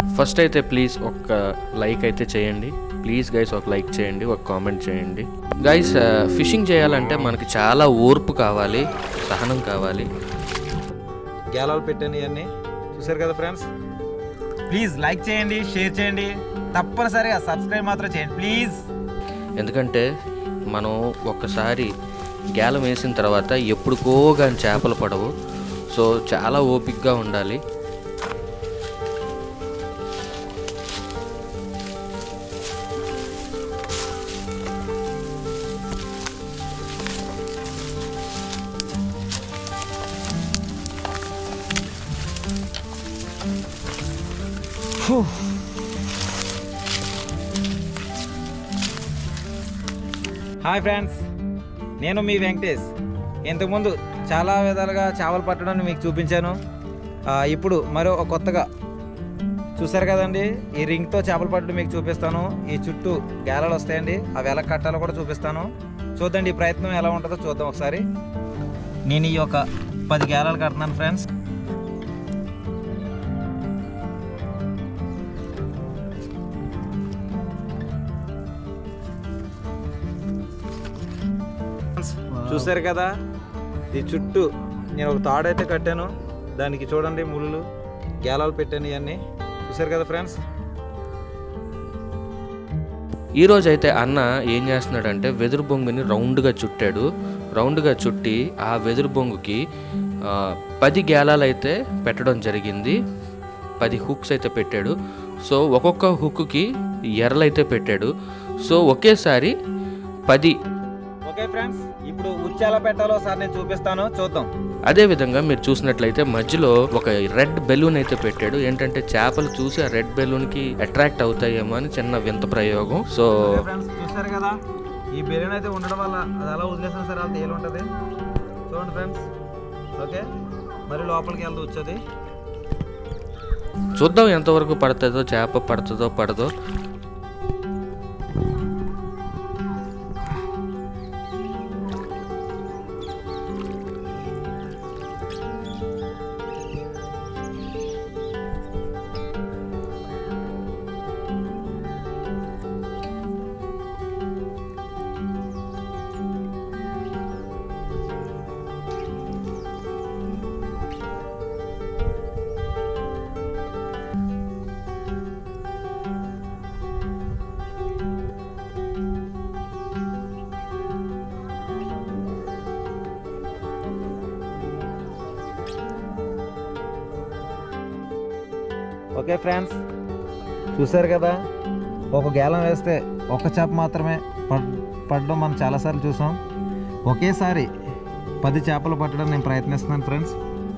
First అయితే please ఒక like అయితే చేయండి ప్లీజ్ గైస్ ఒక లైక్ చేయండి ఒక కామెంట్ చేయండి గైస్ ఫిషింగ్ చేయాలంటే మనకి చాలా ఓర్పు కావాలి సహనం కావాలి గేలాలు పెట్టాను ఇవన్నీ చూసారు కదా ఫ్రెండ్స్ ప్లీజ్ లైక్ చేయండి షేర్ చేయండి తప్పనిసరిగా సబ్స్క్రైబ్ మాత్రం చేయండి ప్లీజ్ ఎందుకంటే మనం ఒక్కసారి గేలం వేసిన తర్వాత ఎప్పుడుకో కానీ చేపలు పడవు సో చాలా ఓపిక్గా ఉండాలి హాయ్ ఫ్రెండ్స్ నేను మీ వెంకటేష్ ఇంతకుముందు చాలా విధాలుగా చేపలు పట్టడం మీకు చూపించాను ఆ, ఇప్పుడు మరో ఒక కొత్తగా చూసారు కదండి ఈ రింగ్తో చేపలు పట్టడం మీకు చూపిస్తాను ఈ చుట్టూ గేలాలు వస్తాయండి అవి ఎలా కట్టాలో కూడా చూపిస్తాను చూద్దండి ఈ ప్రయత్నం ఎలా ఉంటుందో చూద్దాం ఒకసారి నేను ఈ యొక్క పది గేలాలు కడుతున్నాను ఫ్రెండ్స్ చూసారు కదా ఈ చుట్టూ నేను ఒక తాడైతే కట్టాను దానికి చూడండి ముళ్ళు గేలాలు పెట్టాను ఇవన్నీ చూసారు కదా ఫ్రెండ్స్ ఈ రోజు అయితే అన్న ఏం చేస్తున్నాడంటే వెదురు బొంగుని రౌండ్గా చుట్టాడు రౌండ్గా చుట్టి ఆ వెదురు బొంగుకి ఆ, పది గేలాలు అయితే పెట్టడం జరిగింది పది హుక్స్ అయితే పెట్టాడు సో ఒక్కొక్క హుక్కి ఎర్రలైతే పెట్టాడు సో ఒకేసారి పది ఓకే ఫ్రెండ్స్ ఇప్పుడు ఉచ్చి ఎలా పెట్టాలో సార్ నేను చూపిస్తాను చూద్దాం అదే విధంగా మీరు చూసినట్లయితే మధ్యలో ఒక రెడ్ బెలూన్ అయితే పెట్టాడు ఏంటంటే చేపలు చూసి ఆ రెడ్ బెలూన్ కి అట్రాక్ట్ అవుతాయేమో అని చిన్న వింత ప్రయోగం సో ఓకే ఫ్రెండ్స్ చూసారు కదా ఈ బెలూన్ అయితే ఉండడం వల్ల అది అలా వదిలేసిన సరే అది తేలి ఉంటుంది చూడండి ఫ్రెండ్స్ ఓకే మరి లోపలికి వెళ్తూ వచ్చేది చూద్దాం ఎంతవరకు పడుతుందో చేప పడుతుందో పడదో ఓకే ఫ్రెండ్స్ చూసారు కదా ఒక గేలం వేస్తే ఒక చేప మాత్రమే పడ్ పడడం మనం చాలాసార్లు చూసాం ఒకేసారి పది చేపలు పట్టడం నేను ప్రయత్నిస్తున్నాను friends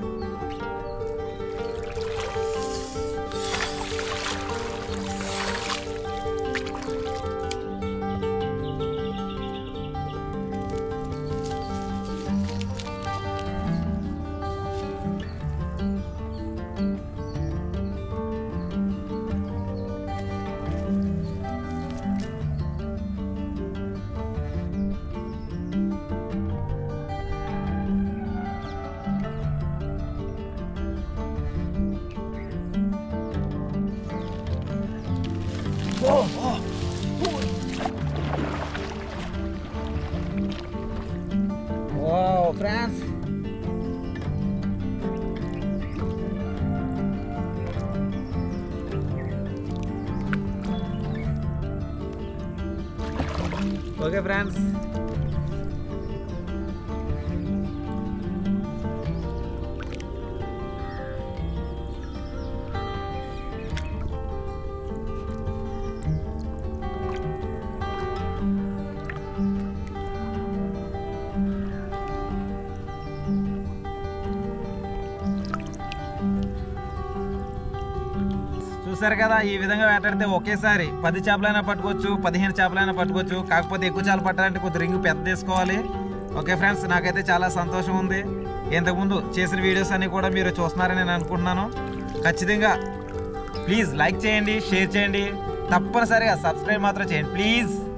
Wow, friends. Okay friends చూసారు కదా ఈ విధంగా వేటాడితే ఒకేసారి పది చేపలైనా పట్టుకోవచ్చు పదిహేను చేపలైనా పట్టుకోవచ్చు కాకపోతే ఎక్కువ చేపలు పట్టాలంటే కొద్ది రింగ్ పెద్ద తీసుకోవాలి ఓకే ఫ్రెండ్స్ నాకైతే చాలా సంతోషం ఉంది ఇంతకుముందు చేసిన వీడియోస్ అన్ని కూడా మీరు చూస్తున్నారని నేను అనుకుంటున్నాను ఖచ్చితంగా ప్లీజ్ లైక్ చేయండి షేర్ చేయండి తప్పనిసరిగా సబ్స్క్రైబ్ మాత్రం చేయండి ప్లీజ్